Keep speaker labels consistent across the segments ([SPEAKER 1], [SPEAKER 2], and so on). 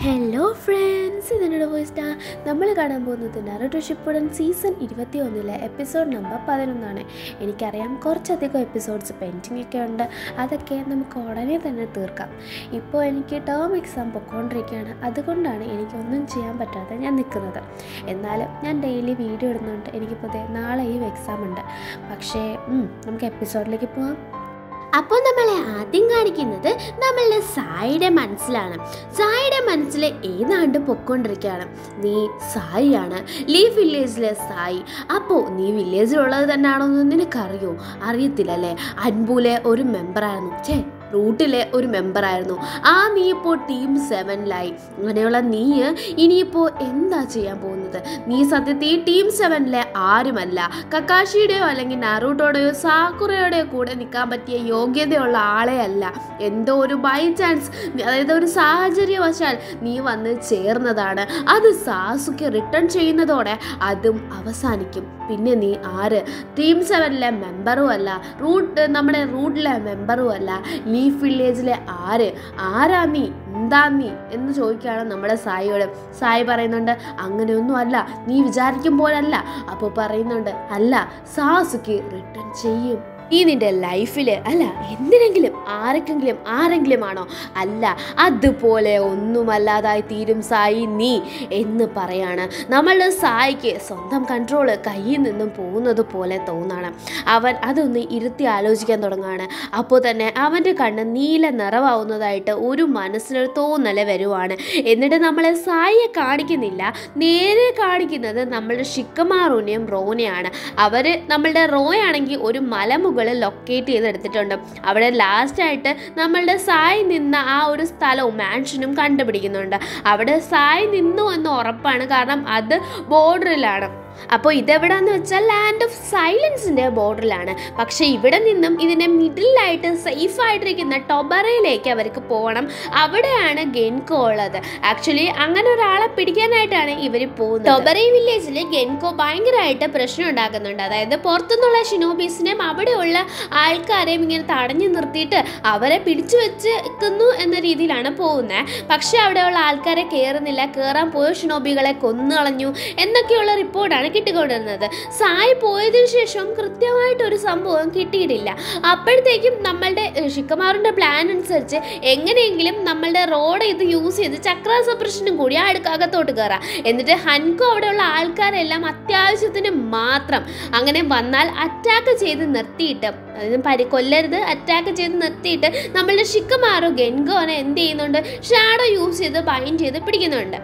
[SPEAKER 1] Hello friends ഇതിനോട് വോയിസ്റ്റാ നമ്മൾ കാണാൻ പോകുന്നത് നറുട്ടോ ഷിപ്പുടൻ സീസൺ ഇരുപത്തി ഒന്നിലെ എപ്പിസോഡ് നമ്പർ പതിനൊന്നാണ് എനിക്കറിയാം കുറച്ചധികം എപ്പിസോഡ്സ് പെൻഡിങ് ഒക്കെ ഉണ്ട് അതൊക്കെ നമുക്ക് ഉടനെ തന്നെ തീർക്കാം ഇപ്പോൾ എനിക്ക് ടേം എക്സാം പൊയ്ക്കൊണ്ടിരിക്കുകയാണ് അതുകൊണ്ടാണ് എനിക്കൊന്നും ചെയ്യാൻ പറ്റാതെ ഞാൻ നിൽക്കുന്നത് എന്നാലും ഞാൻ ഡെയിലി വീഡിയോ ഇടുന്നുണ്ട് എനിക്കിപ്പോൾ ദേ നാളെയും എക്സാം ഉണ്ട് പക്ഷേ ഉം, നമുക്ക് എപ്പിസോഡിലേക്ക് പോവാം
[SPEAKER 2] അപ്പോൾ നമ്മളെ ആദ്യം കാണിക്കുന്നത് നമ്മളുടെ സായിയുടെ മനസ്സിലാണ് സായിയുടെ മനസ്സിൽ ഏതാണ്ട് പൊക്കൊണ്ടിരിക്കുകയാണ് നീ സായിയാണ് ലീ വില്ലേജിലെ സായി അപ്പോൾ നീ വില്ലേജിലുള്ളത് തന്നെയാണോ എന്ന് നിനക്കറിയോ അറിയത്തില്ലല്ലേ അൻപൂലെ ഒരു മെമ്പറായിരുന്നു ഛേ റൂട്ടിലെ ഒരു മെമ്പറായിരുന്നു ആ നീ ഇപ്പോൾ ടീം സെവനിലായി അങ്ങനെയുള്ള നീ ഇനിയിപ്പോൾ എന്താ ചെയ്യാൻ പോകുന്നത് നീ സത്യത്തിൽ ഈ ടീം സെവനിലെ ആരുമല്ല കക്കാഷിയുടെയോ അല്ലെങ്കിൽ നറൂട്ടോടെയോ സാക്കുറയുടെയോ കൂടെ നിൽക്കാൻ പറ്റിയ യോഗ്യതയുള്ള ആളെ അല്ല എന്തോ ഒരു ബൈ ചാൻസ് അതായത് ഒരു സാഹചര്യവശാൽ നീ വന്ന് ചേർന്നതാണ് അത് സാസുക്ക് റിട്ടേൺ ചെയ്യുന്നതോടെ അതും അവസാനിക്കും പിന്നെ നീ ആര് ടീം സെവനിലെ മെമ്പറും അല്ല റൂട്ട് നമ്മുടെ റൂട്ടിലെ മെമ്പറും അല്ല ലീഫ് വില്ലേജിലെ ആര് ആരാ നീ എന്താ നീ എന്ന് ചോദിക്കുകയാണ് നമ്മുടെ സായിയോട് സായി പറയുന്നുണ്ട് അങ്ങനെയൊന്നും അല്ല നീ വിചാരിക്കും പോലല്ല അപ്പോൾ പറയുന്നുണ്ട് അല്ല സാസുക്ക് റിട്ടേൺ ചെയ്യും ഈ നിന്റെ ലൈഫിൽ അല്ല എന്തിനെങ്കിലും ആരൊക്കെങ്കിലും ആരെങ്കിലും ആണോ അല്ല അതുപോലെ ഒന്നുമല്ലാതായി തീരും സായി നീ എന്ന് പറയാണ് നമ്മളുടെ സായിക്ക് സ്വന്തം കൺട്രോൾ കയ്യിൽ നിന്നും പോകുന്നത് പോലെ തോന്നണം അവൻ അതൊന്ന് ഇരുത്തി ആലോചിക്കാൻ തുടങ്ങുകയാണ് അപ്പോൾ തന്നെ അവൻ്റെ കണ്ണ് നീല നിറവാവുന്നതായിട്ട് ഒരു മനസ്സിനൊരു തോന്നല് വരുവാണ് എന്നിട്ട് നമ്മളെ സായിയെ കാണിക്കുന്നില്ല നേരെ കാണിക്കുന്നത് നമ്മളുടെ ഷിക്കമാറൂനെയും റോനെയാണ് അവർ നമ്മളുടെ റോയാണെങ്കിൽ ഒരു മലമുകളിൽ ലൊക്കേറ്റ് ചെയ്തെടുത്തിട്ടുണ്ട് അവിടെ ലാസ്റ്റായിട്ട് നമ്മളുടെ സായി നിന്ന ആ ഒരു സ്ഥലവും മാൻഷനും കണ്ടുപിടിക്കുന്നുണ്ട് അവിടെ സായി നിന്നു എന്ന് ഉറപ്പാണ് കാരണം അത് ബോർഡറിലാണ് അപ്പോൾ ഇതെവിടാന്ന് വെച്ചാൽ ലാൻഡ് ഓഫ് സൈലൻസിൻ്റെ ബോർഡറിലാണ് പക്ഷേ ഇവിടെ നിന്നും ഇതിൻ്റെ മിഡിലായിട്ട് സേഫ് ആയിട്ടിരിക്കുന്ന ടൊബറയിലേക്ക് അവർക്ക് പോകണം അവിടെയാണ് ഗെൻകോ ഉള്ളത് ആക്ച്വലി അങ്ങനെ ഒരാളെ പിടിക്കാനായിട്ടാണ് ഇവർ പോകുന്നത് ടൊബറൈ വില്ലേജിൽ ഗെൻകോ ഭയങ്കരമായിട്ട് പ്രശ്നം ഉണ്ടാക്കുന്നുണ്ട് അതായത് പുറത്തുനിന്നുള്ള ഷിനോബീസിനെയും അവിടെയുള്ള ആൾക്കാരെയും ഇങ്ങനെ തടഞ്ഞു നിർത്തിയിട്ട് അവരെ പിടിച്ചു വെച്ചിരിക്കുന്നു എന്ന രീതിയിലാണ് പോകുന്നത് പക്ഷെ അവിടെയുള്ള ആൾക്കാരെ കയറുന്നില്ല കയറാൻ പോയ ഷിനോബികളെ കൊന്നു കളഞ്ഞു എന്നൊക്കെയുള്ള റിപ്പോർട്ടാണ് കിട്ടിക്കൊണ്ടിരുന്നത് സായി പോയതിനു ശേഷം കൃത്യമായിട്ട് ഒരു സംഭവം കിട്ടിയിട്ടില്ല അപ്പോഴത്തേക്കും നമ്മളുടെ ഷിക്കമാറിന്റെ പ്ലാൻ അനുസരിച്ച് എങ്ങനെയെങ്കിലും നമ്മളുടെ റോഡ് ഇത് യൂസ് ചെയ്ത് ചക്ര സപ്രഷനും കൂടി അടുക്കകത്തോട്ട് കയറാം എന്നിട്ട് ഹൻകോ അവിടെയുള്ള ആൾക്കാരെല്ലാം അത്യാവശ്യത്തിന് മാത്രം അങ്ങനെ വന്നാൽ അറ്റാക്ക് ചെയ്ത് നിർത്തിയിട്ട് അതായത് പരി കൊല്ലരുത് അറ്റാക്ക് ചെയ്ത് നിർത്തിയിട്ട് നമ്മളുടെ ഷിക്കമാറോ ഗെൻഗോനെ എന്ത് ചെയ്യുന്നുണ്ട് ഷാഡോ യൂസ് ചെയ്ത് ബൈൻഡ് ചെയ്ത് പിടിക്കുന്നുണ്ട്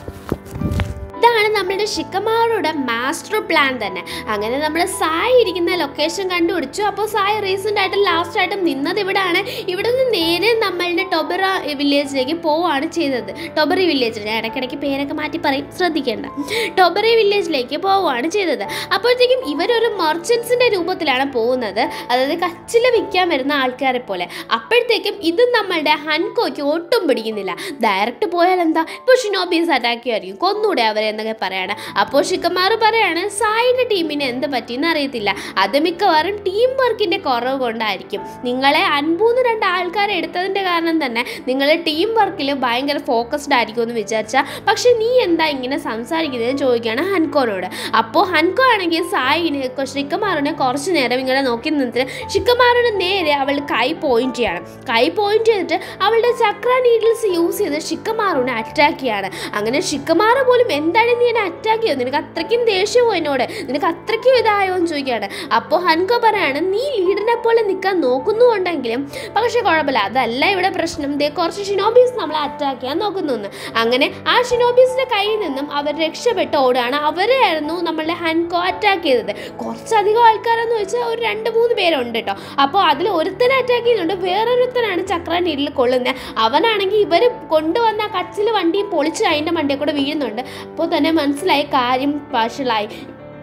[SPEAKER 2] ഇതാണ് നമ്മളുടെ ഷിക്കമാറുടെ മാസ്റ്റർ പ്ലാൻ തന്നെ അങ്ങനെ നമ്മൾ സായി ഇരിക്കുന്ന ലൊക്കേഷൻ കണ്ടുപിടിച്ചു അപ്പോൾ സായി റീസെൻ്റ് ആയിട്ട് ലാസ്റ്റ് ആയിട്ടും നിന്നത് ഇവിടെയാണ് ഇവിടെ നിന്ന് നേരെ നമ്മളുടെ ടൊബറ വില്ലേജിലേക്ക് പോവുകയാണ് ചെയ്തത് ടൊബറി വില്ലേജിൽ ഞാൻ ഇടയ്ക്കിടയ്ക്ക് പേരൊക്കെ മാറ്റി പറയും ശ്രദ്ധിക്കേണ്ട ടൊബറി വില്ലേജിലേക്ക് പോവുകയാണ് ചെയ്തത് അപ്പോഴത്തേക്കും ഇവരൊരു മെർച്ചൻസിൻ്റെ രൂപത്തിലാണ് പോകുന്നത് അതായത് കച്ചിൽ വിൽക്കാൻ വരുന്ന ആൾക്കാരെ പോലെ അപ്പോഴത്തേക്കും ഇത് നമ്മളുടെ ഹൻകോയ്ക്ക് ഒട്ടും പിടിക്കുന്നില്ല ഡയറക്റ്റ് പോയാൽ എന്താ ഇപ്പോൾ ഷിനോബീസ് അറ്റാക്ക് ചെയ്യുമായിരിക്കും കൊന്നൂടെ അവരെ എന്നൊക്കെ പറയാണ് അപ്പോൾ ഷിക്കമാർ പറയാണ് സായിയുടെ ടീമിന് എന്ത് പറ്റിയെന്ന് അറിയത്തില്ല അത് മിക്കവാറും ടീം വർക്കിൻ്റെ കുറവ് കൊണ്ടായിരിക്കും നിങ്ങളെ അൻപൂന്ന് രണ്ട് ആൾക്കാരെ എടുത്തതിൻ്റെ കാരണം തന്നെ നിങ്ങൾ ടീം വർക്കിൽ ഭയങ്കര ഫോക്കസ്ഡ് ആയിരിക്കും എന്ന് വിചാരിച്ചാൽ പക്ഷെ നീ എന്താ ഇങ്ങനെ സംസാരിക്കുന്നതെന്ന് ചോദിക്കുകയാണ് ഹൻകോനോട് അപ്പോൾ ഹൻകോ ആണെങ്കിൽ സായിന് ഷിക്കമാറിനെ കുറച്ച് നേരം ഇങ്ങനെ നോക്കി നിന്നിട്ട് ഷിക്കമാറിന് നേരെ അവൾ കൈ പോയിന്റ് ചെയ്യണം കൈ പോയിന്റ് ചെയ്തിട്ട് അവളുടെ ചക്ര നീഡിൽസ് യൂസ് ചെയ്ത് ഷിക്കമാറിനെ അറ്റാക്ക് ചെയ്യാണ് അങ്ങനെ ഷിക്കമാർ പോലും എന്താണ് നീ എന്നെ അറ്റാക്ക് ചെയ്തത് നിനക്ക് അത്രയ്ക്കും ദേഷ്യമോ എന്നോട് നിനക്ക് അത്രയ്ക്കും ഇതായോ എന്ന് ചോദിക്കുകയാണ് അപ്പോൾ ഹൻകോ പറയാണ് നീ ലീഡറിനെ പോലെ നിൽക്കാൻ നോക്കുന്നുണ്ടെങ്കിലും പക്ഷെ കുഴപ്പമില്ല അതല്ല ഇവിടെ പ്രശ്നം ദേ കുറച്ച് ഷിനോബീസ് നമ്മളെ അറ്റാക്ക് ചെയ്യാൻ നോക്കുന്നു എന്ന്. അങ്ങനെ ആ ഷിനോബീസിന്റെ കയ്യിൽ നിന്നും അവർ രക്ഷപ്പെട്ട് ഓടുകയാണ് അവരെയായിരുന്നു നമ്മളുടെ ഹൻകോ അറ്റാക്ക് ചെയ്തത് കുറച്ചധികം ആൾക്കാരെന്ന് വെച്ചാൽ ഒരു രണ്ട് മൂന്ന് പേരുണ്ട് കേട്ടോ അപ്പോൾ അതിൽ ഒരുത്തനെ അറ്റാക്ക് ചെയ്യുന്നുണ്ട് വേറൊരുത്തനാണ് ചക്ര നീരിൽ കൊള്ളുന്നത് അവനാണെങ്കിൽ ഇവർ കൊണ്ടുവന്ന കച്ചിൽ വണ്ടിയും പൊളിച്ച് അതിൻ്റെ മണ്ടിയെ കൂടെ വീഴുന്നുണ്ട് അപ്പോൾ തന്നെ മനസ്സിലായി കാര്യം വഷളായി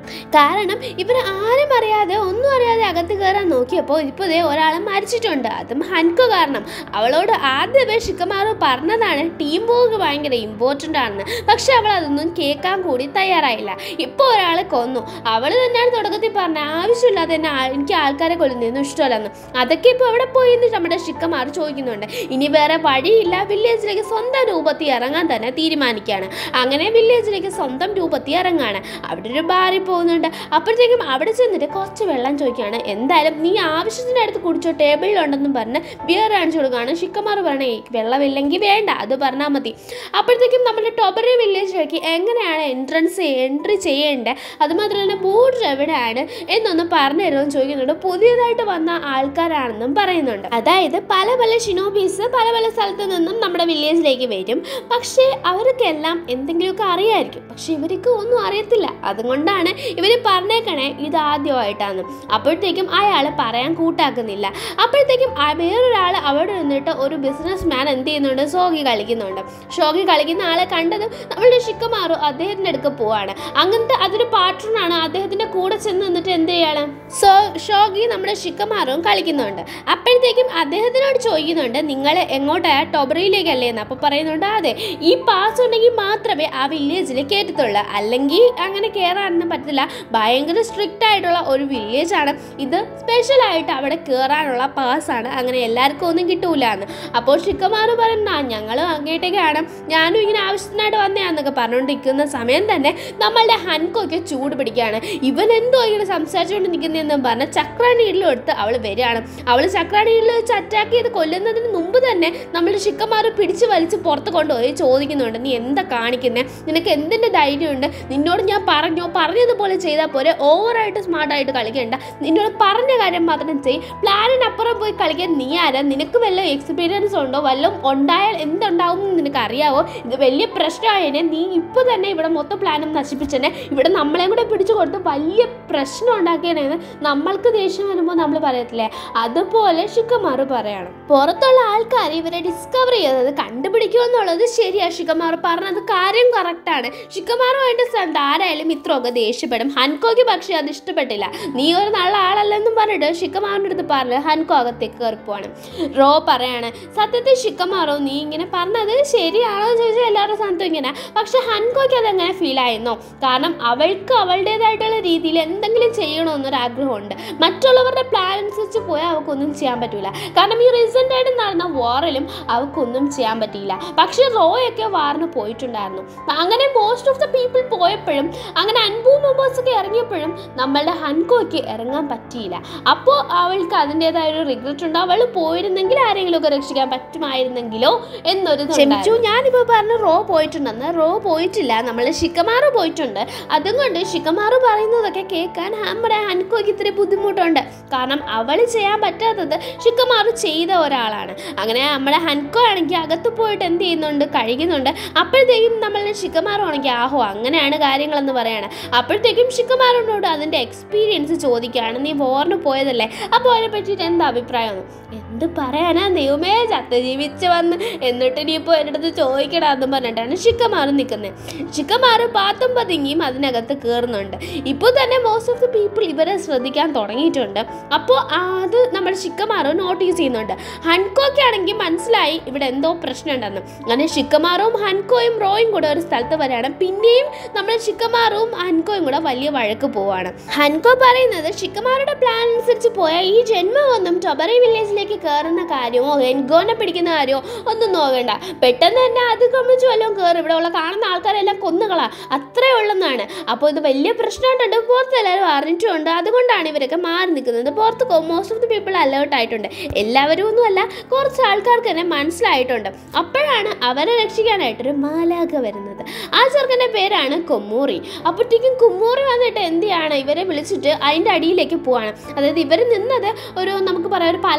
[SPEAKER 2] കാരണം ഇവർ ആരും അറിയാതെ ഒന്നും അറിയാതെ അകത്ത് കയറാൻ നോക്കിയപ്പോൾ ഇപ്പോൾ ഇതേ ഒരാൾ മരിച്ചിട്ടുണ്ട് അതും ഹൻകോ കാരണം അവളോട് ആദ്യമേ ഷിക്കമാറു പറഞ്ഞതാണ് ടീം വർക്ക് ഭയങ്കര ഇമ്പോർട്ടൻ്റ് ആണെന്ന് പക്ഷെ അവൾ അതൊന്നും കേൾക്കാൻ കൂടി തയ്യാറായില്ല ഇപ്പോൾ ഒരാളെ കൊന്നു അവൾ തന്നെയാണ് തുടക്കത്തിൽ പറഞ്ഞ ആവശ്യമില്ലാതെ തന്നെ ആ- എനിക്ക് ആൾക്കാരെ കൊല്ലുന്നതൊന്നും ഇഷ്ടമല്ലെന്ന് അതൊക്കെ ഇപ്പോൾ എവിടെ പോയി എന്ന് നമ്മുടെ ഷിക്കമാർ ചോദിക്കുന്നുണ്ട് ഇനി വേറെ വഴിയില്ല വില്ലേജിലേക്ക് സ്വന്തം രൂപത്തിൽ ഇറങ്ങാൻ തന്നെ തീരുമാനിക്കുകയാണ് അങ്ങനെ വില്ലേജിലേക്ക് സ്വന്തം രൂപത്തിൽ ഇറങ്ങാണ് അവിടെ ഒരു ബാറിൽ പോകുന്നുണ്ട് അപ്പോഴത്തേക്കും അവിടെ ചെന്നിട്ട് കുറച്ച് വെള്ളം ചോദിക്കുകയാണ് എന്തായാലും നീ ആവശ്യത്തിനടുത്ത് കുടിച്ചോ ടേബിളിലുണ്ടെന്നും പറഞ്ഞ് ബിയർ കാണിച്ചു കൊടുക്കുകയാണ് ഷിക്കമാർ പറയണേ വെള്ളമില്ലെങ്കിൽ വേണ്ട അത് പറഞ്ഞാൽ മതി അപ്പോഴത്തേക്കും നമ്മുടെ ടൊബറി വില്ലേജിലേക്ക് എങ്ങനെയാണ് എൻട്രൻസ് എൻട്രി ചെയ്യേണ്ടത് അതുമാത്രമല്ല ബോർഡർ എവിടെയാണ് എന്നൊന്ന് പറഞ്ഞു തരുമെന്ന് ചോദിക്കുന്നുണ്ട് പുതിയതായിട്ട് വന്ന ആൾക്കാരാണെന്നും പറയുന്നുണ്ട് അതായത് പല പല ഷിനോബീസ് പല പല സ്ഥലത്ത് നിന്നും നമ്മുടെ വില്ലേജിലേക്ക് വരും പക്ഷേ അവർക്കെല്ലാം എന്തെങ്കിലുമൊക്കെ അറിയായിരിക്കും പക്ഷെ ഇവർക്ക് ഒന്നും അറിയത്തില്ല അതുകൊണ്ടാണ് ഇവർ പറഞ്ഞേക്കണേ ഇത് ആദ്യമായിട്ടാണ് അപ്പോഴത്തേക്കും അയാൾ പറയാൻ കൂട്ടാക്കുന്നില്ല അപ്പോഴത്തേക്കും ആ വേറൊരാൾ അവിടെ നിന്നിട്ട് ഒരു ബിസിനസ് മാൻ എന്ത് ചെയ്യുന്നുണ്ട് ഷോഗി കളിക്കുന്നുണ്ട് ഷോഗി കളിക്കുന്ന ആളെ കണ്ടതും നമ്മളുടെ ഷിക്കമാറു അദ്ദേഹത്തിൻ്റെ അടുക്ക പോവാണ് അങ്ങനത്തെ അതൊരു പാർട്ട്ണറാണ് അദ്ദേഹത്തിൻ്റെ കൂടെ ചെന്ന് നിന്നിട്ട് എന്ത് ചെയ്യാണ് സോ ഷോഗി നമ്മുടെ ഷിക്കമാറും കളിക്കുന്നുണ്ട് അപ്പോഴത്തേക്കും അദ്ദേഹത്തിനോട് ചോദിക്കുന്നുണ്ട് നിങ്ങൾ എങ്ങോട്ടാ ടൊബറിയിലേക്കല്ലേ എന്ന് അപ്പോൾ പറയുന്നുണ്ട് അതെ ഈ പാസ് ഉണ്ടെങ്കിൽ മാത്രമേ ആ വില്ലേജിൽ കയറ്റത്തുള്ളൂ അല്ലെങ്കിൽ അങ്ങനെ കയറാനൊന്നും പറ്റില്ല ഭയങ്കര സ്ട്രിക്റ്റ് ആയിട്ടുള്ള ഒരു വില്ലേജാണ് ഇത് സ്പെഷ്യലായിട്ട് അവിടെ കയറാനുള്ള പാസ്സാണ് അങ്ങനെ എല്ലാവർക്കും ഒന്നും കിട്ടൂല എന്ന് അപ്പോൾ ഷിക്കമാർ പറയുന്ന ഞങ്ങൾ അങ്ങോട്ടേക്കാണ് ഞാനും ഇങ്ങനെ ആവശ്യത്തിനായിട്ട് വന്നതാന്നൊക്കെ പറഞ്ഞുകൊണ്ടിരിക്കുന്ന സമയം തന്നെ നമ്മളുടെ ഹൻകൊക്കെ ചൂട് പിടിക്കുകയാണ് ഇവൻ എന്തോ ഇങ്ങനെ സംസാരിച്ചുകൊണ്ട് നിൽക്കുന്നതെന്ന് പറഞ്ഞ് ചക്രാണി എടുത്ത് അവൾ വരികയാണ് അവൾ ചക്രാണി ഇടിൽ വെച്ച് അറ്റാക്ക് ചെയ്ത് കൊല്ലുന്നതിന് മുമ്പ് തന്നെ നമ്മളുടെ ഷിക്കന്മാർ പിടിച്ച് വലിച്ച് പുറത്ത് കൊണ്ടുപോയി ചോദിക്കുന്നുണ്ട് നീ എന്താ കാണിക്കുന്നത് നിനക്ക് എന്തിൻ്റെ ധൈര്യമുണ്ട് നിന്നോട് ഞാൻ പറഞ്ഞോ പറഞ്ഞതുപോലെ ചെയ്താൽ പോരെ ഓവറായിട്ട് സ്മാർട്ടായിട്ട് കളിക്കണ്ട നിന്നോട് പറഞ്ഞ കാര്യം മാത്രം ചെയ്യും പ്ലാനിനപ്പുറം പോയി കളിക്കാൻ നീ ആരാ നിനക്ക് വല്ല എക്സ്പീരിയൻസ് ഉണ്ടോ വല്ലതും ഉണ്ടായാൽ എന്തുണ്ടാവും എന്ന് നിനക്ക് അറിയാവോ ഇത് വലിയ പ്രശ്നമായതിനെ നീ ഇപ്പോൾ തന്നെ ഇവിടെ മൊത്തം പ്ലാനും നശിപ്പിച്ചെന്നെ ഇവിടെ നമ്മളെയും കൂടെ പിടിച്ചു കൊടുത്ത് വലിയ പ്രശ്നം ഉണ്ടാക്കിയതെന്ന് നമ്മൾക്ക് ദേഷ്യം വരുമ്പോൾ നമ്മൾ പറയത്തില്ലേ അതുപോലെ ഷിക്കമാർ പറയാണ് പുറത്തുള്ള ആൾക്കാർ ഇവരെ ഡിസ്കവർ ചെയ്തത് കണ്ടുപിടിക്കുമെന്നുള്ളത് ശരിയാ ഷിക്കമാർ പറഞ്ഞത് കാര്യം കറക്റ്റാണ് ഷിക്കമാറുമായിട്ട് സ്ഥലത്ത് ആരായാലും ഇത്രയൊക്കെ ദേഷ്യപ്പെടും ഹൻകോയ്ക്ക് പക്ഷേ അത് ഇഷ്ടപ്പെട്ടില്ല നീ ഒരു നല്ല ആളല്ലെന്നും പറഞ്ഞിട്ട് ഷിക്കമാറിൻ്റെ അടുത്ത് പറഞ്ഞ് ഹൻകോ അകത്തേക്ക് കയറി പോവാണ് റോ പറയാണ് സത്യത്തിൽ ഷിക്കമാറോ നീ ഇങ്ങനെ പറഞ്ഞത് ശരിയാണോ എന്ന് ചോദിച്ചാൽ എല്ലാവരുടെ സ്ഥാനത്തും ഇങ്ങനെ പക്ഷെ ഹൻകോയ്ക്ക് അതെങ്ങനെ ഫീൽ ആയിരുന്നോ കാരണം അവൾക്ക് അവളുടേതായിട്ടുള്ള രീതിയിൽ എന്തെങ്കിലും ചെയ്യണമെന്നൊരു ആഗ്രഹമുണ്ട് മറ്റുള്ളവരുടെ പ്ലാൻ അനുസരിച്ച് പോയാൽ അവൾക്കൊന്നും ചെയ്യാൻ പറ്റില്ല കാരണം ഈ റീസെൻ്റ് ആയിട്ട് നടന്ന വാറിലും അവൾക്കൊന്നും ചെയ്യാൻ പറ്റിയില്ല പക്ഷെ റോയൊക്കെ വാറിന് പോയിട്ടുണ്ടായിരുന്നു അങ്ങനെ മോസ്റ്റ് ഓഫ് ദ പീപ്പിൾ പോയപ്പോഴും അങ്ങനെ അൻപത് മെമ്പേഴ്സ് ഒക്കെ ഇറങ്ങിയപ്പോഴും നമ്മളുടെ ഹൻകോയ്ക്ക് ഇറങ്ങാൻ പറ്റിയില്ല അപ്പോൾ അവൾക്ക് അതിൻ്റെതായ ഒരു റിഗ്രറ്റ് ഉണ്ട് അവൾ പോയിരുന്നെങ്കിൽ ആരെങ്കിലും ഒക്കെ രക്ഷിക്കാൻ പറ്റുമായിരുന്നെങ്കിലോ എന്നൊരു ക്ഷമിച്ചു ഞാനിപ്പോൾ പറഞ്ഞു റോ പോയിട്ടുണ്ടെന്ന് റോ പോയിട്ടില്ല നമ്മൾ ഷിക്കമാറ് പോയിട്ടുണ്ട് അതുകൊണ്ട് ഷിക്കമാറ് പറയുന്നതൊക്കെ കേൾക്കാൻ നമ്മുടെ ഹൻകോയ്ക്ക് ഇത്തിരി ബുദ്ധിമുട്ടുണ്ട് കാരണം അവൾ ചെയ്യാൻ പറ്റാത്തത് ഷിക്കമാറ് ചെയ്ത ഒരാളാണ് അങ്ങനെ നമ്മുടെ ഹൻകോ ആണെങ്കിൽ അകത്ത് പോയിട്ട് എന്ത് ചെയ്യുന്നുണ്ട് കഴിക്കുന്നുണ്ട് അപ്പോഴത്തേക്കും നമ്മളുടെ ഷിക്കമാറാണെങ്കിൽ ആഹോ അങ്ങനെയാണ് കാര്യങ്ങളെന്ന് പറയാണ് അപ്പോഴത്തേക്കും ഷിക്കമാറിനോട് അതിൻ്റെ എക്സ്പീരിയൻസ് ചോദിക്കുകയാണ് നീ വോറിന് പോയതല്ലേ അപ്പോൾ അതിനെ പറ്റിയിട്ട് എന്താ അഭിപ്രായം എന്ത് പറയാനാ ദൈവമേ ചത്ത് ജീവിച്ച് വന്ന് എന്നിട്ട് ഇനിയിപ്പോൾ എൻ്റെ അടുത്ത് ചോദിക്കടാന്നും പറഞ്ഞിട്ടാണ് ഷിക്കമാറ് നിൽക്കുന്നത് ഷിക്കമാറ് പാത്തും പതുങ്ങിയും അതിനകത്ത് കയറുന്നുണ്ട് ഇപ്പോൾ തന്നെ മോസ്റ്റ് ഓഫ് ദി പീപ്പിൾ ഇവരെ ശ്രദ്ധിക്കാൻ തുടങ്ങിയിട്ടുണ്ട് അപ്പോൾ അത് നമ്മൾ ഷിക്കമാറ് നോട്ടീസ് ചെയ്യുന്നുണ്ട് ഹൻകോയ്ക്ക് ആണെങ്കിൽ മനസ്സിലായി ഇവിടെ എന്തോ പ്രശ്നമുണ്ടെന്ന് അങ്ങനെ ഷിക്കമാറും ഹൻകോയും റോയും കൂടെ ഒരു സ്ഥലത്ത് വരികയാണ് പിന്നെയും നമ്മൾ ഷിക്കമാറും ഹൻകോയും കൂടെ വലിയ വഴക്ക് പോവാണ് ഹൻകോ പറയുന്നത് ഷിക്കമാരുടെ പ്ലാൻ അനുസരിച്ച് പോയാൽ ഈ ജന്മമൊന്നും ടൊബറി വില്ലേജിലേക്ക് കയറുന്ന കാര്യമോ എൻഗോനെ പിടിക്കുന്ന കാര്യമോ ഒന്നും നോക്കണ്ട പെട്ടെന്ന് തന്നെ അതിക്രമിച്ച് വല്ലതും കയറും ഇവിടെ ഉള്ള കാണുന്ന ആൾക്കാരെല്ലാം കൊന്നുകളാ അത്രേ ഉള്ളെന്നാണ് അപ്പോൾ ഇത് വലിയ പ്രശ്നമായിട്ടുണ്ട് പുറത്ത് എല്ലാവരും അറിഞ്ഞിട്ടുമുണ്ട് അതുകൊണ്ടാണ് ഇവരൊക്കെ മാറി നിൽക്കുന്നത് പുറത്ത് most of the people alert ആയിട്ടുണ്ട് എല്ലാവരും ഒന്നുമല്ല കുറച്ച് ആൾക്കാർക്ക് തന്നെ മനസ്സിലായിട്ടുണ്ട് അപ്പോഴാണ് അവരെ രക്ഷിക്കാനായിട്ടൊരു മാലാഖ വരുന്നത് ആ ചെറുക്കൻ്റെ പേരാണ് കൊമ്മൂറി അപ്പോഴത്തേക്കും കുമ്മൂറി വന്നിട്ട് എന്ത് ചെയ്യാണ് ഇവരെ വിളിച്ചിട്ട് അതിൻ്റെ അടിയിലേക്ക് പോവാണ് അതായത് ഇവർ നിന്നത് ഒരു നമുക്ക് പറയാം ഒരു പലക കണക്കാണ്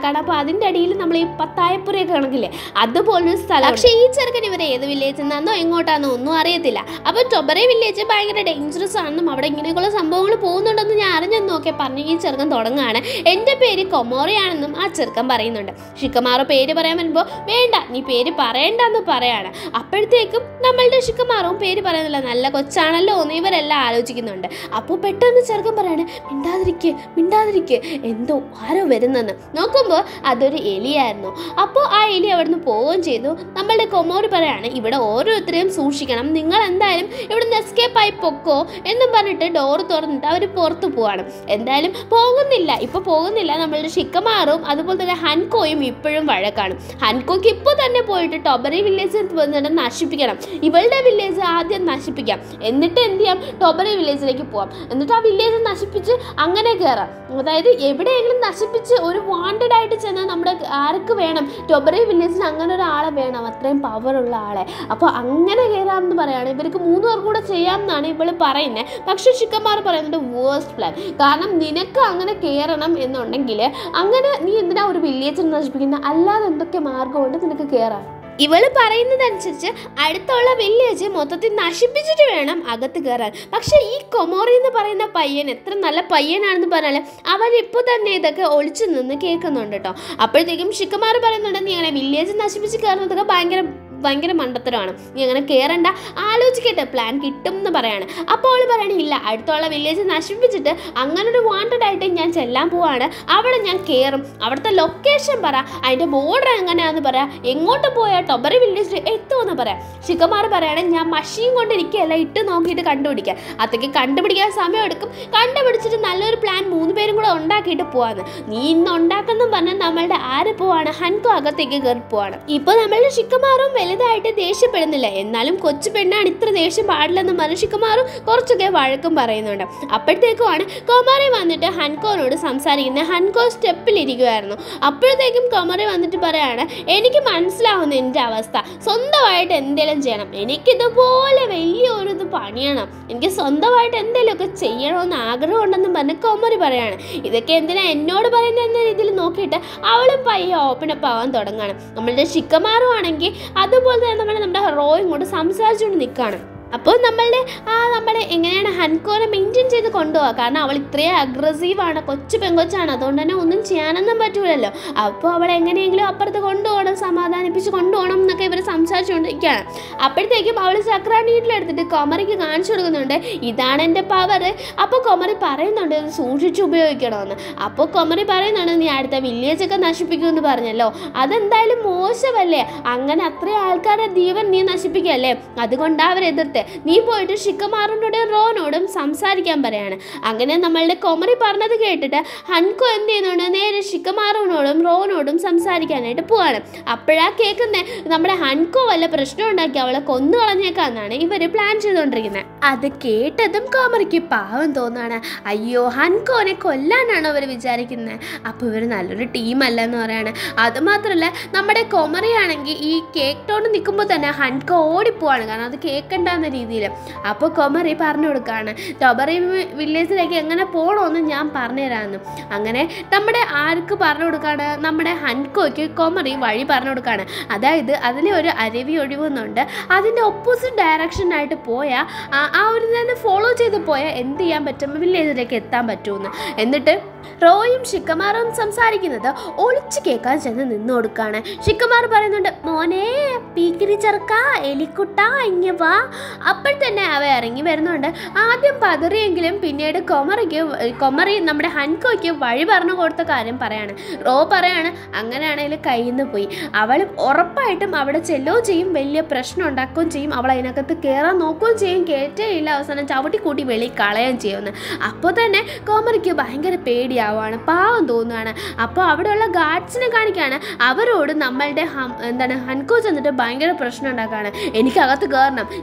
[SPEAKER 2] വഴക്കാണ് അപ്പോൾ അതിൻ്റെ അടിയിൽ നമ്മൾ ഈ പത്തായപ്പുരയൊക്കെ കണക്കില്ലേ അതുപോലൊരു സ്ഥലം പക്ഷേ ഈ ചെറുക്കൻ ഇവർ ഏത് വില്ലേജിൽ നിന്നാന്നോ എങ്ങോട്ടാന്നോ ഒന്നും അറിയത്തില്ല അപ്പോൾ ടൊബറെ വില്ലേജ് ഭയങ്കര ഡേഞ്ചറസ് ആണെന്നും അവിടെ ഇങ്ങനെയൊക്കെയുള്ള സംഭവങ്ങൾ പോകുന്നുണ്ടെന്ന് ഞാൻ അറിഞ്ഞെന്ന് നോക്കി പറഞ്ഞ് ഈ ചെറുക്കൻ തുടങ്ങുകയാണ് എൻ്റെ പേര് കൊമോറയാണെന്നും ആ ചെറുക്കൻ പറയുന്നുണ്ട് ഷിക്കമാറോ പേര് പറയാൻ വരുമ്പോൾ വേണ്ട നീ പേര് പറയണ്ടെന്ന് പറയാണ് അപ്പോഴത്തേക്കും നമ്മളുടെ ഷിക്കമാറും പേര് പറയുന്നില്ല നല്ല കൊച്ചാണല്ലോ എന്ന് ഇവരെല്ലാം ആലോചിക്കുന്നുണ്ട് അപ്പോൾ പെട്ടെന്ന് ചെറുക്കൻ പറയാണ് മിണ്ടാതിരിക്ക് മിണ്ടാതിരിക്ക് എന്തോ ആരോ വരുന്നെന്ന് നോക്കുമ്പോൾ അതൊരു എലിയായിരുന്നു അപ്പോൾ ആ എലി അവിടുന്ന് പോവുകയും ചെയ്തു നമ്മളുടെ കൊമോര് പറയാണ് ഇവിടെ ഓരോരുത്തരെയും സൂക്ഷിക്കണം നിങ്ങൾ എന്തായാലും ഇവിടുന്ന് എസ്കേപ്പ് ആയി പൊക്കോ എന്നും പറഞ്ഞിട്ട് ഡോർ തുറന്നിട്ട് അവർ പുറത്ത് പോവാണ് എന്തായാലും പോകുന്നില്ല ഇപ്പോൾ പോകുന്നില്ല നമ്മളുടെ ഷിക്കമാറും അതുപോലെ തന്നെ ഹൻകോയും ഇപ്പോഴും വഴക്കാണ് ഹൻകോക്ക് ഇപ്പോൾ തന്നെ പോയിട്ട് ടൊബറി വില്ലേജ് വന്നിട്ട് നശിപ്പിക്കണം ഇവളുടെ വില്ലേജ് ആദ്യം നശിപ്പിക്കാം എന്നിട്ട് എന്ത് ചെയ്യാം ടൊബറി വില്ലേജിലേക്ക് പോവാം എന്നിട്ട് ആ വില്ലേജ് നശിപ്പിച്ച് അങ്ങനെ കയറാം അതായത് എവിടെയെങ്കിലും നശിപ്പിച്ച് ഒരു വാണ്ടഡ് ആയിട്ട് ചെന്നാൽ നമ്മുടെ ആർക്ക് വേണം ടൊബറി വില്ലേജിന് അങ്ങനെ ഒരാളെ വേണം അത്രയും പവറുള്ള ആളെ അപ്പോൾ അങ്ങനെ കയറാമെന്ന് പറയാണ് ഇവർക്ക് മൂന്ന് പേർ കൂടെ ചെയ്യാമെന്നാണ് ഇവള് പറയുന്നത് പക്ഷെ ചിക്കന്മാർ പറയുന്നത് വേഴ്സ്റ്റ് പ്ലാൻ കാരണം നിനക്ക് അങ്ങനെ കയറണം എന്നുണ്ടെങ്കിൽ അങ്ങനെ നീ എന്തിനാ ഒരു വില്ലേജിൽ നശിപ്പിക്കുന്നത് അല്ലാതെ എന്തൊക്കെ മാർഗമുണ്ട് നിനക്ക് കയറാൻ ഇവള് പറയുന്നതനുസരിച്ച് അടുത്തുള്ള വില്ലേജ് മൊത്തത്തിൽ നശിപ്പിച്ചിട്ട് വേണം അകത്ത് കയറാൻ പക്ഷെ ഈ കൊമോറി എന്ന് പറയുന്ന പയ്യൻ എത്ര നല്ല പയ്യനാണെന്ന് പറഞ്ഞാൽ അവൻ ഇപ്പോൾ തന്നെ ഇതൊക്കെ ഒളിച്ചു നിന്ന് കേൾക്കുന്നുണ്ട് കേട്ടോ അപ്പോഴത്തേക്കും ഷിക്കമാർ പറയുന്നുണ്ട് നീ അങ്ങനെ വില്ലേജ് നശിപ്പിച്ച് കയറുന്നതൊക്കെ ഭയങ്കര ഭയങ്കര മണ്ടത്തരമാണ് നീ അങ്ങനെ കയറണ്ട ആലോചിക്കട്ടെ പ്ലാൻ കിട്ടും എന്ന് പറയാണ് അപ്പോൾ അവൾ പറയണ ഇല്ല അടുത്തുള്ള വില്ലേജ് നശിപ്പിച്ചിട്ട് അങ്ങനെ ഒരു വാണ്ടഡ് ആയിട്ട് ഞാൻ ചെല്ലാൻ പോവാണ് അവിടെ ഞാൻ കയറും അവിടുത്തെ ലൊക്കേഷൻ പറ അതിൻ്റെ ബോർഡർ എങ്ങനെയാണെന്ന് പറ എങ്ങോട്ട് പോയാൽ ടൊബറി വില്ലേജിൽ എത്തുമെന്ന് പറയാം ഷിക്കമാർ പറയാണ് ഞാൻ മഷീൻ കൊണ്ട് ഇരിക്കുകയല്ല ഇട്ട് നോക്കിയിട്ട് കണ്ടുപിടിക്കാം അതൊക്കെ കണ്ടുപിടിക്കാൻ സമയം എടുക്കും കണ്ടുപിടിച്ചിട്ട് നല്ലൊരു പ്ലാൻ മൂന്ന് പേരും കൂടെ ഉണ്ടാക്കിയിട്ട് പോവാന്ന് നീ ഇന്ന് ഉണ്ടാക്കുന്ന പറഞ്ഞാൽ നമ്മളുടെ ആര് പോവാണ് ഹൻകോ അകത്തേക്ക് കയറി പോവാണ് ഇപ്പൊ നമ്മളുടെ ഷിക്കമാറും വലുതായിട്ട് ദേഷ്യപ്പെടുന്നില്ല എന്നാലും കൊച്ചു പെണ്ണാണ് ഇത്ര ദേഷ്യം പാടില്ലെന്ന് പറഞ്ഞ് ഷിക്കമാറും കുറച്ചൊക്കെ വഴക്കും പറയുന്നുണ്ട് അപ്പോഴത്തേക്കുമാണ് കൊമാറി വന്നിട്ട് ഹൻകോനോട് സംസാരിക്കുന്നത് ഹൻകോ സ്റ്റെപ്പിലിരിക്കുമായിരുന്നു അപ്പോഴത്തേക്കും കൊമറി വന്നിട്ട് പറയാണ് എനിക്ക് മനസ്സിലാവുന്ന എൻ്റെ അവസ്ഥ സ്വന്തമായിട്ട് എന്തെങ്കിലും ചെയ്യണം എനിക്കിതുപോലെ വലിയൊരു ഇത് പണിയണം എനിക്ക് സ്വന്തമായിട്ട് എന്തെങ്കിലുമൊക്കെ ചെയ്യണമെന്ന് ആഗ്രഹമുണ്ടെന്ന് പറഞ്ഞ് കൊമറി പറയാണ് ഇതൊക്കെ എന്തിനാ എന്നോട് പറയുന്നത് എന്ന രീതിയിൽ നോക്കിയിട്ട് അവളും പയ്യെ ഓപ്പൺ അപ്പ് ആവാൻ തുടങ്ങുകയാണ് നമ്മളുടെ ചിക്കമാറും ആണെങ്കിൽ അതുപോലെ തന്നെ നമ്മുടെ നമ്മുടെ റോയും കൊണ്ട് സംസാരിച്ചുകൊണ്ട് നിൽക്കുകയാണ് അപ്പോൾ നമ്മളുടെ ആ നമ്മുടെ എങ്ങനെയാണ് ഹൻകോനെ മെയിൻറ്റെയിൻ ചെയ്ത് കൊണ്ടുപോകുക കാരണം അവൾ ഇത്രയും അഗ്രസീവാണ് കൊച്ചു പെങ്കൊച്ചാണ് അതുകൊണ്ട് തന്നെ ഒന്നും ചെയ്യാനൊന്നും പറ്റൂലല്ലോ അപ്പോൾ അവൾ എങ്ങനെയെങ്കിലും അപ്പുറത്ത് കൊണ്ടുപോകണം സമാധാനിപ്പിച്ച് കൊണ്ടുപോകണം എന്നൊക്കെ ഇവർ സംസാരിച്ചുകൊണ്ടിരിക്കുകയാണ് അപ്പോഴത്തേക്കും അവൾ ചക്രാണി വീട്ടിലെടുത്തിട്ട് കൊമറിക്ക് കാണിച്ചു കൊടുക്കുന്നുണ്ട് ഇതാണ് എൻ്റെ പവർ അപ്പോൾ കൊമറി പറയുന്നുണ്ട് ഇത് സൂക്ഷിച്ച് ഉപയോഗിക്കണമെന്ന് അപ്പോൾ കൊമറി പറയുന്നുണ്ട് നീ അടുത്ത വില്ലേജൊക്കെ നശിപ്പിക്കുമെന്ന് പറഞ്ഞല്ലോ അതെന്തായാലും മോശമല്ലേ അങ്ങനെ അത്രയും ആൾക്കാരുടെ ജീവൻ നീ നശിപ്പിക്കല്ലേ അതുകൊണ്ടാണ് അവർ എതിർത്ത് നീ പോയിട്ട് ഷിക്കമാറിനോടും റോനോടും സംസാരിക്കാൻ പറയാണ് അങ്ങനെ നമ്മളുടെ കൊമറി പറഞ്ഞത് കേട്ടിട്ട് ഹൻകോ എന്ത് ചെയ്യുന്നുണ്ട് നേരെ ഷിക്കമാറിനോടും റോനോടും സംസാരിക്കാനായിട്ട് പോവാണ് അപ്പോഴാ കേൾക്കുന്നത് നമ്മുടെ ഹൻകോ വല്ല പ്രശ്നം ഉണ്ടാക്കി അവളെ കൊന്നു കളഞ്ഞേക്കാന്നാണ് ഇവർ പ്ലാൻ ചെയ്തുകൊണ്ടിരിക്കുന്നത് അത് കേട്ടതും കോമറിക്ക് പാവം തോന്നാണ് അയ്യോ ഹൻകോനെ കൊല്ലാനാണോ അവർ വിചാരിക്കുന്നത് അപ്പോൾ ഇവർ നല്ലൊരു ടീമല്ല എന്ന് പറയാണ് അതുമാത്രമല്ല നമ്മുടെ കൊമറിയാണെങ്കിൽ ഈ കേക്ക് ടോണ്ട് നിൽക്കുമ്പോൾ തന്നെ ഹൻകോ ഓടിപ്പോവാണ് കാരണം അത് കേൾക്കണ്ടെന്ന രീതിയിൽ അപ്പോൾ കൊമറി പറഞ്ഞു കൊടുക്കുകയാണ് ടൊബറി വില്ലേജിലേക്ക് എങ്ങനെ പോകണമെന്ന് ഞാൻ പറഞ്ഞുതരാമെന്ന് അങ്ങനെ നമ്മുടെ ആർക്ക് പറഞ്ഞു കൊടുക്കുകയാണ് നമ്മുടെ ഹൻകോയ്ക്ക് കൊമറി വഴി പറഞ്ഞു കൊടുക്കുകയാണ് അതായത് അതിലെ ഒരു അരുവി ഒഴിവുന്നുണ്ട് അതിൻ്റെ ഓപ്പോസിറ്റ് ഡയറക്ഷനായിട്ട് പോയാൽ ആ- ആ ഒരു തന്നെ ഫോളോ ചെയ്ത് പോയാൽ എന്ത് ചെയ്യാൻ പറ്റും വില്ലേജിലേക്ക് എത്താൻ പറ്റുമെന്ന് എന്നിട്ട് റോയും ഷിക്കമാറും സംസാരിക്കുന്നത് ഒളിച്ചു കേൾക്കാൻ ചെന്ന് നിന്ന് കൊടുക്കാണ് ഷിക്കമാർ പറയുന്നുണ്ട് മോനെ പീക്കിരി ചെറുക്ക എലിക്കുട്ട ഇങ്ങ വാ അപ്പോൾ തന്നെ അവ ഇറങ്ങി വരുന്നുണ്ട് ആദ്യം പതറിയെങ്കിലും പിന്നീട് കൊമറിക്ക് കൊമറി നമ്മുടെ ഹൻകോയ്ക്ക് വഴി പറഞ്ഞു കൊടുത്ത കാര്യം പറയാണ് റോ പറയാണ് അങ്ങനെയാണെങ്കിൽ കയ്യിൽ നിന്ന് പോയി അവൾ ഉറപ്പായിട്ടും അവിടെ ചെല്ലുകയും ചെയ്യും വലിയ പ്രശ്നം ഉണ്ടാക്കുകയും ചെയ്യും അവൾ അതിനകത്ത് കയറാൻ നോക്കുകയും ചെയ്യും കയറ്റേയില്ല അവസാനം ചവിട്ടി കൂട്ടി വെളി കളയുകയും ചെയ്യുമെന്ന് അപ്പോൾ തന്നെ കോമറിക്ക് ഭയങ്കര പേടിയാവുകയാണ് പാവം തോന്നുകയാണ് അപ്പോൾ അവിടെയുള്ള ഗാർഡ്സിനെ കാണിക്കുകയാണ് അവരോട് നമ്മളുടെ ഹം- എന്താണ് ഹൻകോ ചെന്നിട്ട് ഭയങ്കര പ്രശ്നം ഉണ്ടാക്കുകയാണ് എനിക്കകത്ത് കയറണം ഞാനിപ്പോൾ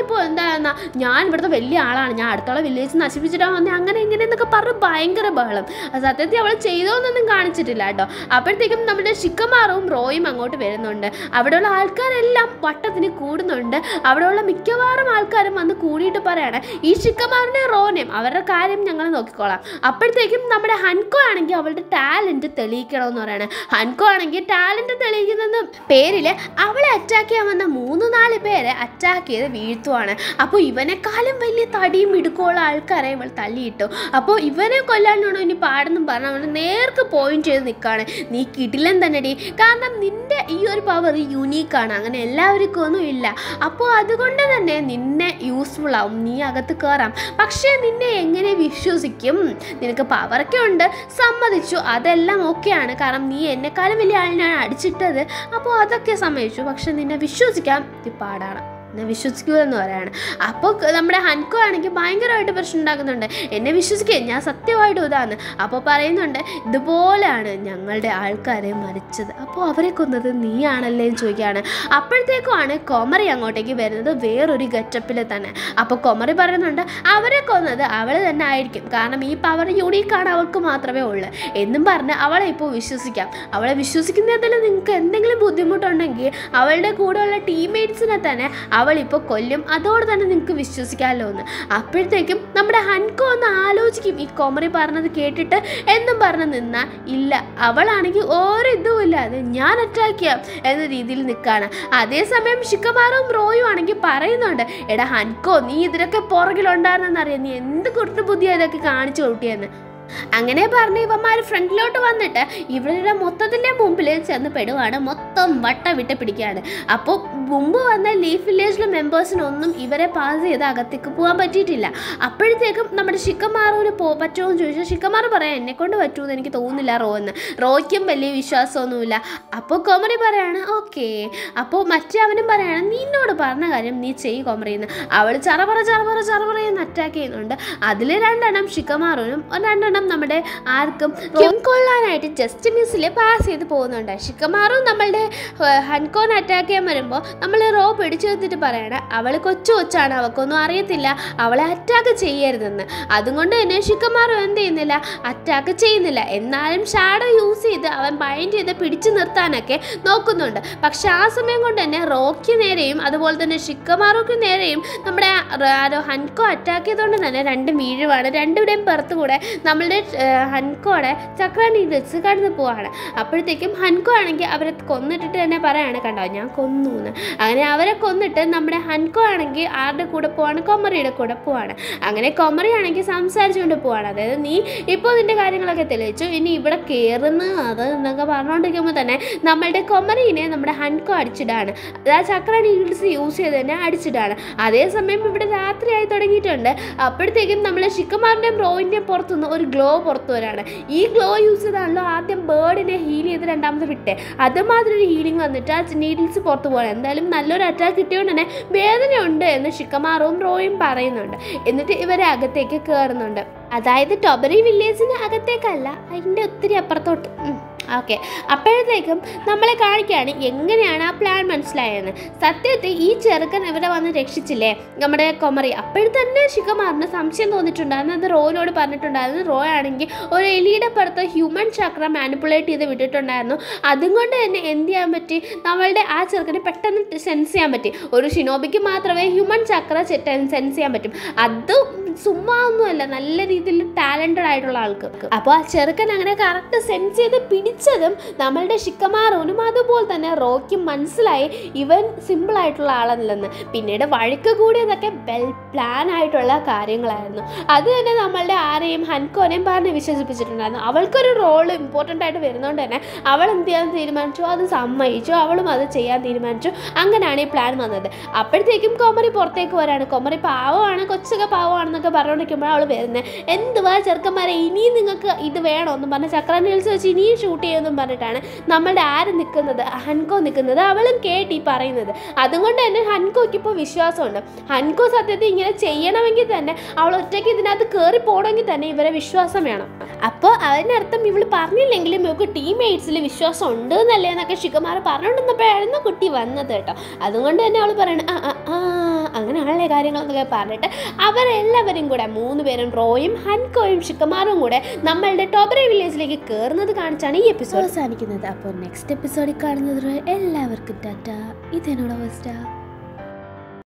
[SPEAKER 2] പറഞ്ഞപ്പോൾ എന്താണെന്നാ ഞാൻ ഇവിടുത്തെ വലിയ ആളാണ് ഞാൻ അടുത്തുള്ള വില്ലേജ് നശിപ്പിച്ചിട്ടാ വന്നേ അങ്ങനെ ഇങ്ങനെ എന്നൊക്കെ പറഞ്ഞ് ഭയങ്കര ബഹളം അത് സത്യത്തിൽ അവൾ ചെയ്തോന്നൊന്നും കാണിച്ചിട്ടില്ല കേട്ടോ അപ്പോഴത്തേക്കും നമ്മുടെ ഷിക്കമാറും റോയും അങ്ങോട്ട് വരുന്നുണ്ട് അവിടെയുള്ള ആൾക്കാരെല്ലാം വട്ടത്തിന് കൂടുന്നുണ്ട് അവിടെയുള്ള മിക്കവാറും ആൾക്കാരും വന്ന് കൂടിയിട്ട് പറയാണ് ഈ ഷിക്കമാറിനെ റോനെയും അവരുടെ കാര്യം ഞങ്ങൾ നോക്കിക്കോളാം അപ്പോഴത്തേക്കും നമ്മുടെ ഹൻകോ ആണെങ്കിൽ അവളുടെ ടാലൻറ്റ് തെളിയിക്കണമെന്ന് പറയാണ് ഹൻകോ ആണെങ്കിൽ ടാലൻറ്റ് തെളിയിക്കുന്ന പേരിൽ അവളെ അറ്റാക്ക് ചെയ്യാൻ വന്ന മൂന്ന് നാല് പേരെ അറ്റാക്ക് ചെയ്ത് വീഴ്ത്തുവാണ് അപ്പോൾ ഇവനെക്കാളും വലിയ തടിയും ഇടുക്കമുള്ള ആൾക്കാരെ ഇവൾ തള്ളിയിട്ടു അപ്പോൾ ഇവനെ കൊല്ലാനാണോ ഇനി പാടെന്നും പറഞ്ഞ് അവൾ നേർക്ക് പോയിന്റ് ചെയ്ത് നിൽക്കുകയാണ് നീ കിടിലൻ തന്നെടി കാരണം നിന്റെ ഈ ഒരു പവർ യുണീക്കാണ് അങ്ങനെ എല്ലാവർക്കും ഒന്നും ഇല്ല അപ്പോൾ അതുകൊണ്ട് തന്നെ നിന്നെ യൂസ്ഫുൾ ആവും നീ അകത്ത് കയറാം പക്ഷേ നിന്നെ എങ്ങനെ വിശ്വസിക്കും നിനക്ക് പവറൊക്കെ ഉണ്ട് സമ്മതിച്ചു അതെല്ലാം ഓക്കെയാണ് കാരണം നീ എന്നെക്കാളും വലിയ ആളിനാണ് അടിച്ചിട്ടത് അപ്പോൾ അതൊക്കെ സമ്മതിച്ചു പക്ഷെ നിന്നെ വിശ്വസിക്കാൻ ഇത് പാടാണ് എന്നെ വിശ്വസിക്കൂലെന്ന് പറയാണ് അപ്പോൾ നമ്മുടെ ഹൻകോ ആണെങ്കിൽ ഭയങ്കരമായിട്ട് പ്രശ്നം ഉണ്ടാക്കുന്നുണ്ട് എന്നെ വിശ്വസിക്കുക ഞാൻ സത്യമായിട്ടും ഇതാന്ന് അപ്പോൾ പറയുന്നുണ്ട് ഇതുപോലെയാണ് ഞങ്ങളുടെ ആൾക്കാരെ മരിച്ചത് അപ്പോൾ അവരെ കൊന്നത് നീയാണല്ലേ എന്ന് ചോദിക്കുകയാണ് അപ്പോഴത്തേക്കുമാണ് കൊമറി അങ്ങോട്ടേക്ക് വരുന്നത് വേറൊരു ഗെറ്റപ്പിൽ തന്നെ അപ്പോൾ കൊമറി പറയുന്നുണ്ട് അവരെ കൊന്നത് അവൾ തന്നെ ആയിരിക്കും കാരണം ഈ പവർ യൂണീക്കാണ് അവൾക്ക് മാത്രമേ ഉള്ളൂ എന്നും പറഞ്ഞ് അവളെ ഇപ്പോൾ വിശ്വസിക്കാം അവളെ വിശ്വസിക്കുന്നതിൽ നിങ്ങൾക്ക് എന്തെങ്കിലും ബുദ്ധിമുട്ടുണ്ടെങ്കിൽ അവളുടെ കൂടെയുള്ള ടീംമേറ്റ്സിനെ തന്നെ അവൾ ഇപ്പോൾ കൊല്ലും അതോടെ തന്നെ നിങ്ങൾക്ക് വിശ്വസിക്കാമല്ലോ എന്ന് അപ്പോഴത്തേക്കും നമ്മുടെ ഹൻകോ ഒന്ന് ആലോചിക്കും ഈ കൊമറി പറഞ്ഞത് കേട്ടിട്ട് എന്നും പറഞ്ഞ് നിന്നാൽ ഇല്ല അവളാണെങ്കിൽ ഒരു ഇതും ഇല്ലാതെ ഞാൻ അറ്റാക്ക് ചെയ്യാം എന്ന രീതിയിൽ നിൽക്കുകയാണ് അതേസമയം ഷിക്കമാറും റോയും ആണെങ്കിൽ പറയുന്നുണ്ട് എടാ ഹൻകോ നീ ഇതിലൊക്കെ പുറകിലുണ്ടായിരുന്നെന്നറിയാം നീ എന്ത് കുരുട്ട് ബുദ്ധിയാ ഇതൊക്കെ കാണിച്ചു കൂട്ടിയെന്ന് അങ്ങനെ പറഞ്ഞ് ഇവന്മാർ ഫ്രണ്ടിലോട്ട് വന്നിട്ട് ഇവരുടെ മൊത്തത്തിൻ്റെ മുമ്പിൽ ചെന്ന് പെടുവാണ് മൊത്തം വട്ട വിട്ട് പിടിക്കുകയാണ് അപ്പോൾ മുമ്പ് വന്ന ലീഫ് വില്ലേജിലെ മെമ്പേഴ്സിനൊന്നും ഇവരെ പാസ് ചെയ്ത് അകത്തേക്ക് പോകാൻ പറ്റിയിട്ടില്ല അപ്പോഴത്തേക്കും നമ്മുടെ ഷിക്കമാറൂന് പോ പറ്റുമോ എന്ന് ചോദിച്ചാൽ ഷിക്കമാർ പറയാം എന്നെ കൊണ്ട് പറ്റുമെന്ന് എനിക്ക് തോന്നുന്നില്ല റോ എന്ന് റോയ്ക്കും വലിയ വിശ്വാസമൊന്നുമില്ല അപ്പോൾ കോമറി പറയാണ് ഓക്കെ അപ്പോൾ മറ്റേ അവനും പറയാണ് നിന്നോട് പറഞ്ഞ കാര്യം നീ ചെയ്യ് കോമറിന്ന് അവൾ ചറപറ ചറപറ ചറപറ എന്ന് അറ്റാക്ക് ചെയ്യുന്നുണ്ട് അതിൽ രണ്ടെണ്ണം ഷിക്കമാറൂനും രണ്ടെണ്ണം നമ്മുടെ ആർക്കും കിം കൊള്ളാനായിട്ട് ജസ്റ്റ് മിസ്സിൽ പാസ് ചെയ്ത് പോകുന്നുണ്ട് ഷിക്കമാറും നമ്മളുടെ ഏഹ്, ഹൻകോൻ അറ്റാക്ക് ചെയ്യാൻ വരുമ്പോൾ നമ്മൾ റോ പിടിച്ചു നിർത്തിയിട്ട് പറയണം അവൾ കൊച്ചു കൊച്ചാണ് അവൾക്കൊന്നും അറിയത്തില്ല അവളെ അറ്റാക്ക് ചെയ്യരുതെന്ന് അതുകൊണ്ട് തന്നെ ഷിക്കമാറും എന്ത് ചെയ്യുന്നില്ല അറ്റാക്ക് ചെയ്യുന്നില്ല എന്നാലും ഷാഡോ യൂസ് ചെയ്ത് അവൻ ബൈൻഡ് ചെയ്ത് പിടിച്ചു നിർത്താനൊക്കെ നോക്കുന്നുണ്ട് പക്ഷെ ആ സമയം കൊണ്ട് തന്നെ റോയ്ക്ക് നേരെയും അതുപോലെ തന്നെ ഷിക്കമാറുക്ക് നേരെയും നമ്മുടെ റ- ആരോ ഹൻകോ അറ്റാക്ക് ചെയ്തുകൊണ്ട് തന്നെ രണ്ടും വീഴുവാണ് രണ്ടുപേരുടെയും പുറത്തു കൂടെ നമ്മളുടെ ഏഹ്, ഹൻകോടെ ചക്ര നീഡിൽസ് കടന്നു പോവാണ് അപ്പോഴത്തേക്കും ഹൻകോ ആണെങ്കിൽ അവരെ കൊന്നിട്ടിട്ട് തന്നെ പറയാണ് കണ്ടോ ഞാൻ കൊന്നു എന്ന് അങ്ങനെ അവരെ കൊന്നിട്ട് നമ്മുടെ ഹൻകോ ആണെങ്കിൽ ആരുടെ കൂടെ പോവാണ് കൊമറിയുടെ കൂടെ പോവാണ് അങ്ങനെ കൊമറി ആണെങ്കിൽ സംസാരിച്ചുകൊണ്ട് പോവാണ് അതായത് നീ ഇപ്പോൾ നിന്റെ കാര്യങ്ങളൊക്കെ തെളിയിച്ചു ഇനി ഇവിടെ കയറുന്നു അത് എന്നൊക്കെ പറഞ്ഞുകൊണ്ടിരിക്കുമ്പോൾ തന്നെ നമ്മളുടെ കൊമറീനെ നമ്മുടെ ഹൻകോ അടിച്ചിടാണ് ആ ചക്ര നീഡിൽസ് യൂസ് ചെയ്ത് തന്നെ അടിച്ചിടാണ് അതേസമയം ഇവിടെ രാത്രിയായി തുടങ്ങിയിട്ടുണ്ട് അപ്പോഴത്തേക്കും നമ്മളെ ഷിക്കമാറിൻ്റെയും റോയിൻ്റെയും പുറത്തുനിന്ന് ഒരു ഗ്ലോ പുറത്തു വരാണ് ഈ ഗ്ലോ യൂസ് ചെയ്താണല്ലോ ആദ്യം ബേർഡിനെ ഹീൽ ചെയ്ത് രണ്ടാമത് വിട്ടേ അതുമാതിരി ഒരു ഹീലിംഗ് വന്നിട്ട് ആ നീഡിൽസ് പുറത്തു പോകണം എന്തായാലും നല്ലൊരു അറ്റാക്ക് കിട്ടിയോണ്ട് തന്നെ വേദനയുണ്ട് എന്ന് ഷിക്കമാറും റോയും പറയുന്നുണ്ട് എന്നിട്ട് ഇവരെ അകത്തേക്ക് കയറുന്നുണ്ട് അതായത് ടൊബറി വില്ലേജിന് അകത്തേക്കല്ല അതിൻ്റെ ഒത്തിരി അപ്പുറത്തോട്ട് ഓക്കെ അപ്പോഴത്തേക്കും നമ്മളെ കാണിക്കുകയാണ് എങ്ങനെയാണ് ആ പ്ലാൻ മനസ്സിലായെന്ന് സത്യത്തിൽ ഈ ചെറുക്കൻ ഇവിടെ വന്ന് രക്ഷിച്ചില്ലേ നമ്മുടെ കൊമറി അപ്പോഴത്തന്നെ ശിഖമാറിന് സംശയം തോന്നിയിട്ടുണ്ടായിരുന്നു അത് റോയിനോട് പറഞ്ഞിട്ടുണ്ടായിരുന്നു റോ ആണെങ്കിൽ ഒരു എലിയുടെ പുറത്ത് ഹ്യൂമൻ ചക്ര മാനിപ്പുലേറ്റ് ചെയ്ത് വിട്ടിട്ടുണ്ടായിരുന്നു അതും കൊണ്ട് തന്നെ എന്ത് ചെയ്യാൻ പറ്റി നമ്മളുടെ ആ ചെറുക്കനെ പെട്ടെന്ന് സെൻസ് ചെയ്യാൻ പറ്റി ഒരു ഷിനോബിക്ക് മാത്രമേ ഹ്യൂമൻ ചക്ര സെൻസ് ചെയ്യാൻ പറ്റും അത് ചുമ്മാ ഒന്നുമല്ല നല്ല രീതിയിൽ ടാലൻറ്റഡ് ആയിട്ടുള്ള ആൾക്ക് അപ്പോൾ ആ ചെറുക്കൻ അങ്ങനെ കറക്റ്റ് സെൻസ് ചെയ്ത് പിടിച്ചതും നമ്മളുടെ ഷിക്കമാറോനും അതുപോലെ തന്നെ റോയ്ക്കും മനസ്സിലായി ഇവൻ സിമ്പിൾ ആയിട്ടുള്ള ആളല്ലെന്ന് പിന്നീട് വഴിക്ക് കൂടിയതൊക്കെ വെൽ പ്ലാൻ ആയിട്ടുള്ള കാര്യങ്ങളായിരുന്നു അത് തന്നെ നമ്മളുടെ ആരെയും ഹൻകോനെയും പറഞ്ഞ് വിശ്വസിപ്പിച്ചിട്ടുണ്ടായിരുന്നു അവൾക്കൊരു റോൾ ഇമ്പോർട്ടൻ്റ് ആയിട്ട് വരുന്നതുകൊണ്ട് തന്നെ അവൾ എന്ത് ചെയ്യാൻ തീരുമാനിച്ചു അത് സമ്മതിച്ചു അവളും അത് ചെയ്യാൻ തീരുമാനിച്ചു അങ്ങനെയാണ് ഈ പ്ലാൻ വന്നത് അപ്പോഴത്തേക്കും കൊമറി പുറത്തേക്ക് വരാണ് കൊമറി പാവമാണ് കൊച്ചൊക്കെ പാവമാണെന്നൊക്കെ പറഞ്ഞുകൊണ്ടിരിക്കുമ്പോൾ അവൾ വരുന്നത് എന്തുവാ ചെറുക്കന്മാരെ ഇനിയും നിങ്ങൾക്ക് ഇത് വേണമെന്നും പറഞ്ഞ് ചക്ര നീൽസ് വെച്ച് ഇനിയും ഷൂട്ട് ചെയ്യുമെന്നും പറഞ്ഞിട്ടാണ് നമ്മളുടെ ആര് നിൽക്കുന്നത് ഹൻകോ നിൽക്കുന്നത് അവളും കേട്ട് ഈ പറയുന്നത് അതുകൊണ്ട് തന്നെ ഹൻകോയ്ക്ക് ഇപ്പോൾ വിശ്വാസമുണ്ട് ഹൻകോ സത്യത്തിൽ ഇങ്ങനെ ചെയ്യണമെങ്കിൽ തന്നെ അവൾ ഒറ്റയ്ക്ക് ഇതിനകത്ത് കയറി പോകണമെങ്കിൽ തന്നെ ഇവരെ വിശ്വാസം വേണം അപ്പോൾ അതിനർത്ഥം ഇവൾ പറഞ്ഞില്ലെങ്കിലും ഇവൾക്ക് ടീംമേറ്റ്സിൽ വിശ്വാസം ഉണ്ട് എന്നല്ലേ എന്നൊക്കെ ശിഖമാർ പറഞ്ഞുകൊണ്ടിരുന്നപ്പോഴായിരുന്നു കുട്ടി വന്നത് കേട്ടോ അതുകൊണ്ട് തന്നെ അവൾ പറയണ ആ ആ ആ അങ്ങനെയാണല്ലേ അങ്ങനെയൊക്കെയാണ് കാര്യങ്ങളെന്നൊക്കെ പറഞ്ഞിട്ട് അവരെല്ലാവരും കൂടെ മൂന്ന് പേരും റോയും ഹൻകോയും ഷിക്കമാറും കൂടെ നമ്മളുടെ ടോബറെ വില്ലേജിലേക്ക് കയറുന്നത് കാണിച്ചാണ് ഈ എപ്പിസോഡ്
[SPEAKER 1] അവസാനിക്കുന്നത് അപ്പോൾ നെക്സ്റ്റ് എപ്പിസോഡിൽ കാണുന്നത് വരെ എല്ലാവർക്കും ടാറ്റ ഇതെന്നോട് അവസ്ഥ